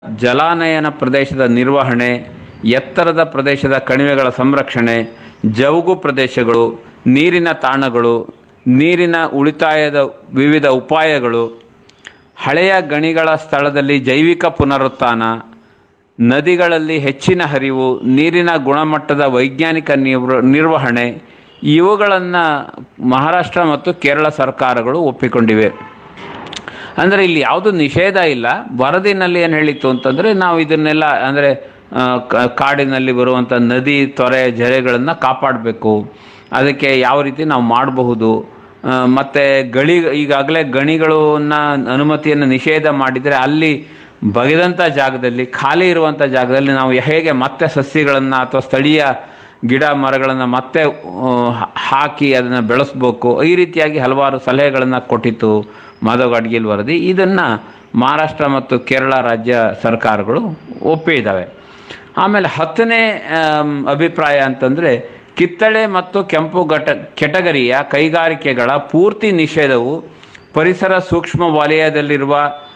ಜಲಾನಯನ ಪ್ರದೇಶದ ನಿರ್ವಹಣೆ ಎತ್ತರದ ಪ್ರದೇಶದ ಕಣಿವೆಗಳ ಸಂರಕ್ಷಣೆ ಜವುಗು ಪ್ರದೇಶಗಳು ನೀರಿನ ತಾಣಗಳು ನೀರಿನ ಉಳಿತಾಯದ ವಿವಿಧ ಉಪಾಯಗಳು ಹಳೆಯ ಗಣಿಗಳ ಸ್ಥಳದಲ್ಲಿ ಜೈವಿಕ ಪುನರುತ್ಥಾನ ನದಿಗಳಲ್ಲಿ ಹೆಚ್ಚಿನ ಹರಿವು ನೀರಿನ ಗುಣಮಟ್ಟದ ವೈಜ್ಞಾನಿಕ ನಿವ್ರ ನಿರ್ವಹಣೆ ಇವುಗಳನ್ನು ಮಹಾರಾಷ್ಟ್ರ ಮತ್ತು ಕೇರಳ ಸರ್ಕಾರಗಳು ಒಪ್ಪಿಕೊಂಡಿವೆ ಅಂದರೆ ಇಲ್ಲಿ ಯಾವುದು ನಿಷೇಧ ಇಲ್ಲ ವರದಿನಲ್ಲಿ ಏನು ಹೇಳಿತ್ತು ಅಂತಂದರೆ ನಾವು ಇದನ್ನೆಲ್ಲ ಅಂದರೆ ಕಾಡಿನಲ್ಲಿ ಬರುವಂಥ ನದಿ ತೊರೆ ಜರೆಗಳನ್ನು ಕಾಪಾಡಬೇಕು ಅದಕ್ಕೆ ಯಾವ ರೀತಿ ನಾವು ಮಾಡಬಹುದು ಆ, ಮತ್ತೆ ಗಳಿ ಈಗಾಗಲೇ ಗಣಿಗಳನ್ನ ಅನುಮತಿಯನ್ನು ನಿಷೇಧ ಮಾಡಿದರೆ ಅಲ್ಲಿ ಬಗೆದಂಥ ಜಾಗದಲ್ಲಿ ಖಾಲಿ ಇರುವಂಥ ಜಾಗದಲ್ಲಿ ನಾವು ಹೇಗೆ ಮತ್ತೆ ಸಸ್ಯಗಳನ್ನು ಅಥವಾ ಸ್ಥಳೀಯ ಗಿಡ ಮರಗಳನ್ನು ಮತ್ತೆ ಆ, ಹಾಕಿ ಅದನ್ನು ಬೆಳೆಸ್ಬೇಕು ಈ ರೀತಿಯಾಗಿ ಹಲವಾರು ಸಲಹೆಗಳನ್ನು ಕೊಟ್ಟಿತ್ತು ಮಾಧವ್ ಗಾಡ್ಗಿಲ್ ವರದಿ ಇದನ್ನು ಮಹಾರಾಷ್ಟ್ರ ಮತ್ತು ಕೇರಳ ರಾಜ್ಯ ಸರ್ಕಾರಗಳು ಒಪ್ಪಿದ್ದಾವೆ ಆಮೇಲೆ ಹತ್ತನೇ ಆಮ್, ಅಭಿಪ್ರಾಯ ಅಂತಂದರೆ ಕಿತ್ತಳೆ ಮತ್ತು ಕೆಂಪು ಘಟ ಕೆಟಗರಿಯ ಕೈಗಾರಿಕೆಗಳ ಪೂರ್ತಿ ನಿಷೇಧವು ಪರಿಸರ ಸೂಕ್ಷ್ಮ ವಲಯದಲ್ಲಿರುವ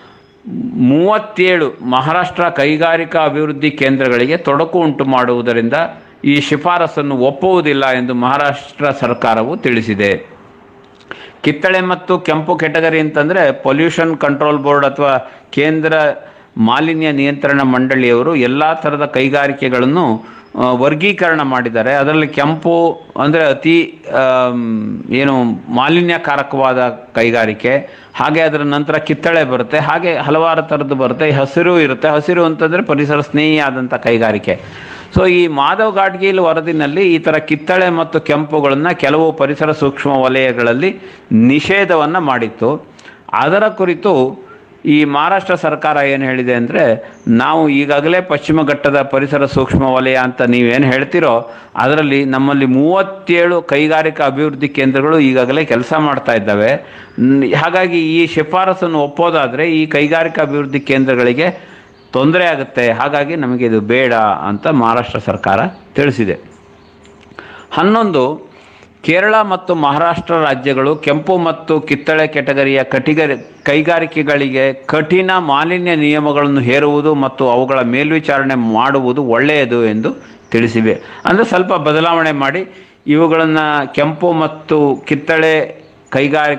ಮೂವತ್ತೇಳು ಮಹಾರಾಷ್ಟ್ರ ಕೈಗಾರಿಕಾ ಅಭಿವೃದ್ಧಿ ಕೇಂದ್ರಗಳಿಗೆ ತೊಡಕು ಉಂಟು ಮಾಡುವುದರಿಂದ ಈ ಶಿಫಾರಸನ್ನು ಒಪ್ಪುವುದಿಲ್ಲ ಎಂದು ಮಹಾರಾಷ್ಟ್ರ ಸರ್ಕಾರವು ತಿಳಿಸಿದೆ ಕಿತ್ತಳೆ ಮತ್ತು ಕೆಂಪು ಕೆಟಗರಿ ಅಂತಂದರೆ ಪೊಲ್ಯೂಷನ್ ಕಂಟ್ರೋಲ್ ಬೋರ್ಡ್ ಅಥವಾ ಕೇಂದ್ರ ಮಾಲಿನ್ಯ ನಿಯಂತ್ರಣ ಮಂಡಳಿಯವರು ಎಲ್ಲ ಥರದ ಕೈಗಾರಿಕೆಗಳನ್ನು ಆ, ವರ್ಗೀಕರಣ ಮಾಡಿದ್ದಾರೆ ಅದರಲ್ಲಿ ಕೆಂಪು ಅಂದರೆ ಅತಿ ಆಮ್, ಏನು ಮಾಲಿನ್ಯಕಾರಕವಾದ ಕೈಗಾರಿಕೆ ಹಾಗೆ ಅದರ ನಂತರ ಕಿತ್ತಳೆ ಬರುತ್ತೆ ಹಾಗೆ ಹಲವಾರು ಥರದ್ದು ಬರುತ್ತೆ ಹಸಿರು ಇರುತ್ತೆ ಹಸಿರು ಅಂತಂದರೆ ಪರಿಸರ ಸ್ನೇಹಿಯಾದಂಥ ಕೈಗಾರಿಕೆ ಸೊ ಈ ಮಾಧವ್ ಗಾಡ್ಗೀಲ್ ವರದಿನಲ್ಲಿ ಈ ಥರ ಕಿತ್ತಳೆ ಮತ್ತು ಕೆಂಪುಗಳನ್ನು ಕೆಲವು ಪರಿಸರ ಸೂಕ್ಷ್ಮ ವಲಯಗಳಲ್ಲಿ ನಿಷೇಧವನ್ನು ಮಾಡಿತ್ತು ಅದರ ಕುರಿತು ಈ ಮಹಾರಾಷ್ಟ್ರ ಸರ್ಕಾರ ಏನು ಹೇಳಿದೆ ಅಂದರೆ ನಾವು ಈಗಾಗಲೇ ಪಶ್ಚಿಮ ಘಟ್ಟದ ಪರಿಸರ ಸೂಕ್ಷ್ಮ ವಲಯ ಅಂತ ನೀವೇನು ಹೇಳ್ತಿರೋ ಅದರಲ್ಲಿ ನಮ್ಮಲ್ಲಿ ಮೂವತ್ತೇಳು ಕೈಗಾರಿಕಾ ಅಭಿವೃದ್ಧಿ ಕೇಂದ್ರಗಳು ಈಗಾಗಲೇ ಕೆಲಸ ಮಾಡ್ತಾ ಇದ್ದಾವೆ ನ್- ಹಾಗಾಗಿ ಈ ಶಿಫಾರಸನ್ನು ಒಪ್ಪೋದಾದರೆ ಈ ಕೈಗಾರಿಕಾ ಅಭಿವೃದ್ಧಿ ಕೇಂದ್ರಗಳಿಗೆ ತೊಂದರೆ ಆಗುತ್ತೆ ಹಾಗಾಗಿ ನಮಗೆ ಇದು ಬೇಡ ಅಂತ ಮಹಾರಾಷ್ಟ್ರ ಸರ್ಕಾರ ತಿಳಿಸಿದೆ ಹನ್ನೊಂದು ಕೇರಳ ಮತ್ತು ಮಹಾರಾಷ್ಟ್ರ ರಾಜ್ಯಗಳು ಕೆಂಪು ಮತ್ತು ಕಿತ್ತಳೆ ಕೆಟಗರಿಯ ಕಟಿಗರಿ ಕೈಗಾರಿಕೆಗಳಿಗೆ ಕಠಿಣ ಮಾಲಿನ್ಯ ನಿಯಮಗಳನ್ನು ಹೇರುವುದು ಮತ್ತು ಅವುಗಳ ಮೇಲ್ವಿಚಾರಣೆ ಮಾಡುವುದು ಒಳ್ಳೆಯದು ಎಂದು ತಿಳಿಸಿವೆ ಅಂದರೆ ಸ್ವಲ್ಪ ಬದಲಾವಣೆ ಮಾಡಿ ಇವುಗಳನ್ನು ಕೆಂಪು ಮತ್ತು ಕಿತ್ತಳೆ ಕೈಗಾರಿಕ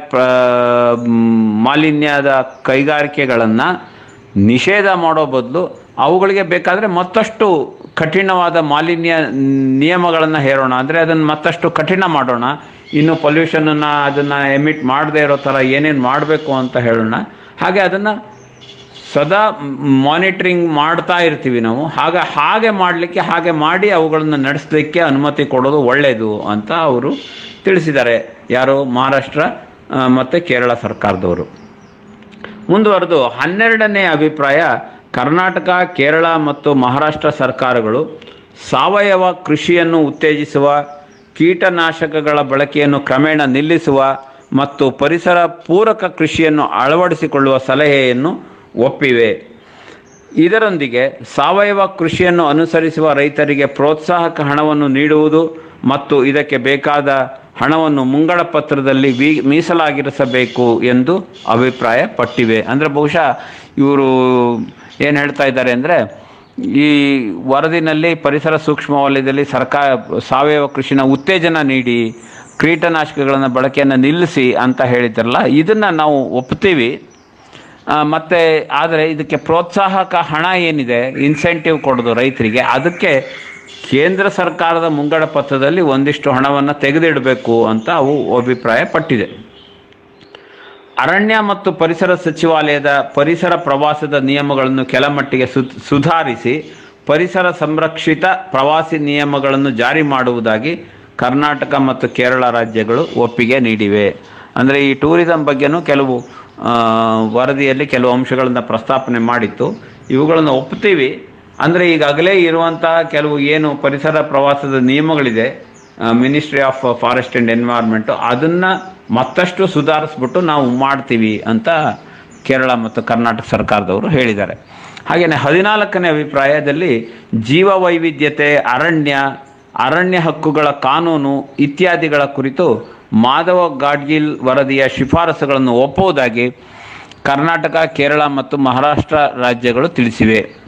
ಮಾಲಿನ್ಯದ ಕೈಗಾರಿಕೆಗಳನ್ನು ನಿಷೇಧ ಮಾಡೋ ಬದಲು ಅವುಗಳಿಗೆ ಬೇಕಾದರೆ ಮತ್ತಷ್ಟು ಕಠಿಣವಾದ ಮಾಲಿನ್ಯ ನಿಯಮಗಳನ್ನು ಹೇರೋಣ ಅಂದರೆ ಅದನ್ನು ಮತ್ತಷ್ಟು ಕಠಿಣ ಮಾಡೋಣ ಇನ್ನು ಪೊಲ್ಯೂಷನನ್ನು ಅದನ್ನು ಎಮಿಟ್ ಮಾಡದೇ ಇರೋ ಥರ ಏನೇನು ಮಾಡಬೇಕು ಅಂತ ಹೇಳೋಣ ಹಾಗೆ ಅದನ್ನು ಸದಾ ಮಾನಿಟ್ರಿಂಗ್ ಮಾಡ್ತಾ ಇರ್ತೀವಿ ನಾವು ಹಾಗೆ ಹಾಗೆ ಮಾಡಲಿಕ್ಕೆ ಹಾಗೆ ಮಾಡಿ ಅವುಗಳನ್ನು ನಡೆಸಲಿಕ್ಕೆ ಅನುಮತಿ ಕೊಡೋದು ಒಳ್ಳೆಯದು ಅಂತ ಅವರು ತಿಳಿಸಿದ್ದಾರೆ ಯಾರು ಮಹಾರಾಷ್ಟ್ರ ಆ, ಮತ್ತು ಕೇರಳ ಸರ್ಕಾರದವರು ಮುಂದುವರೆದು ಹನ್ನೆರಡನೇ ಅಭಿಪ್ರಾಯ ಕರ್ನಾಟಕ ಕೇರಳ ಮತ್ತು ಮಹಾರಾಷ್ಟ್ರ ಸರ್ಕಾರಗಳು ಸಾವಯವ ಕೃಷಿಯನ್ನು ಉತ್ತೇಜಿಸುವ ಕೀಟನಾಶಕಗಳ ಬಳಕೆಯನ್ನು ಕ್ರಮೇಣ ನಿಲ್ಲಿಸುವ ಮತ್ತು ಪರಿಸರ ಪೂರಕ ಕೃಷಿಯನ್ನು ಅಳವಡಿಸಿಕೊಳ್ಳುವ ಸಲಹೆಯನ್ನು ಒಪ್ಪಿವೆ ಇದರೊಂದಿಗೆ ಸಾವಯವ ಕೃಷಿಯನ್ನು ಅನುಸರಿಸುವ ರೈತರಿಗೆ ಪ್ರೋತ್ಸಾಹಕ ಹಣವನ್ನು ನೀಡುವುದು ಮತ್ತು ಇದಕ್ಕೆ ಬೇಕಾದ ಹಣವನ್ನು ಮುಂಗಡ ಪತ್ರದಲ್ಲಿ ವಿ ಮೀಸಲಾಗಿರಿಸಬೇಕು ಎಂದು ಅಭಿಪ್ರಾಯ ಪಟ್ಟಿವೆ ಅಂದರೆ ಬಹುಶಃ ಇವರು ಏನು ಹೇಳ್ತಾ ಇದ್ದಾರೆ ಅಂದರೆ ಈ ವರದಿನಲ್ಲಿ ಪರಿಸರ ಸೂಕ್ಷ್ಮ ವಲಯದಲ್ಲಿ ಸರ್ಕಾರ ಸಾವಯವ ಕೃಷಿನ ಉತ್ತೇಜನ ನೀಡಿ ಕೀಟನಾಶಕಗಳನ್ನು ಬಳಕೆಯನ್ನು ನಿಲ್ಲಿಸಿ ಅಂತ ಹೇಳಿದ್ರಲ್ಲ ಇದನ್ನು ನಾವು ಒಪ್ತೀವಿ ಆ, ಮತ್ತೆ ಆದರೆ ಇದಕ್ಕೆ ಪ್ರೋತ್ಸಾಹಕ ಹಣ ಏನಿದೆ ಇನ್ಸೆಂಟಿವ್ ಕೊಡೋದು ರೈತರಿಗೆ ಅದಕ್ಕೆ ಕೇಂದ್ರ ಸರ್ಕಾರದ ಮುಂಗಡ ಪತ್ರದಲ್ಲಿ ಒಂದಿಷ್ಟು ಹಣವನ್ನು ತೆಗೆದಿಡಬೇಕು ಅಂತ ಅವು ಅಭಿಪ್ರಾಯ ಪಟ್ಟಿದೆ ಅರಣ್ಯ ಮತ್ತು ಪರಿಸರ ಸಚಿವಾಲಯದ ಪರಿಸರ ಪ್ರವಾಸದ ನಿಯಮಗಳನ್ನು ಕೆಲಮಟ್ಟಿಗೆ ಸು ಸುಧಾರಿಸಿ ಪರಿಸರ ಸಂರಕ್ಷಿತ ಪ್ರವಾಸಿ ನಿಯಮಗಳನ್ನು ಜಾರಿ ಮಾಡುವುದಾಗಿ ಕರ್ನಾಟಕ ಮತ್ತು ಕೇರಳ ರಾಜ್ಯಗಳು ಒಪ್ಪಿಗೆ ನೀಡಿವೆ ಅಂದರೆ ಈ ಟೂರಿಸಂ ಬಗ್ಗೆನೂ ಕೆಲವು ಆ, ವರದಿಯಲ್ಲಿ ಕೆಲವು ಅಂಶಗಳನ್ನು ಪ್ರಸ್ತಾಪನೆ ಮಾಡಿತ್ತು ಇವುಗಳನ್ನು ಒಪ್ತೀವಿ ಅಂದರೆ ಈಗಾಗಲೇ ಇರುವಂತಹ ಕೆಲವು ಏನು ಪರಿಸರ ಪ್ರವಾಸದ ನಿಯಮಗಳಿದೆ ministry of forest and environment ಅದನ್ನು ಮತ್ತಷ್ಟು ಸುಧಾರಿಸ್ಬಿಟ್ಟು ನಾವು ಮಾಡ್ತೀವಿ ಅಂತ ಕೇರಳ ಮತ್ತು ಕರ್ನಾಟಕ ಸರ್ಕಾರದವರು ಹೇಳಿದ್ದಾರೆ ಹಾಗೆಯೇ ಹದಿನಾಲ್ಕನೇ ಅಭಿಪ್ರಾಯದಲ್ಲಿ ಜೀವ ವೈವಿಧ್ಯತೆ ಅರಣ್ಯ ಅರಣ್ಯ ಹಕ್ಕುಗಳ ಕಾನೂನು ಇತ್ಯಾದಿಗಳ ಕುರಿತು ಮಾಧವ ಗಾಡ್ಗಿಲ್ ವರದಿಯ ಶಿಫಾರಸುಗಳನ್ನು ಒಪ್ಪುವುದಾಗಿ ಕರ್ನಾಟಕ ಕೇರಳ ಮತ್ತು ಮಹಾರಾಷ್ಟ್ರ ರಾಜ್ಯಗಳು ತಿಳಿಸಿವೆ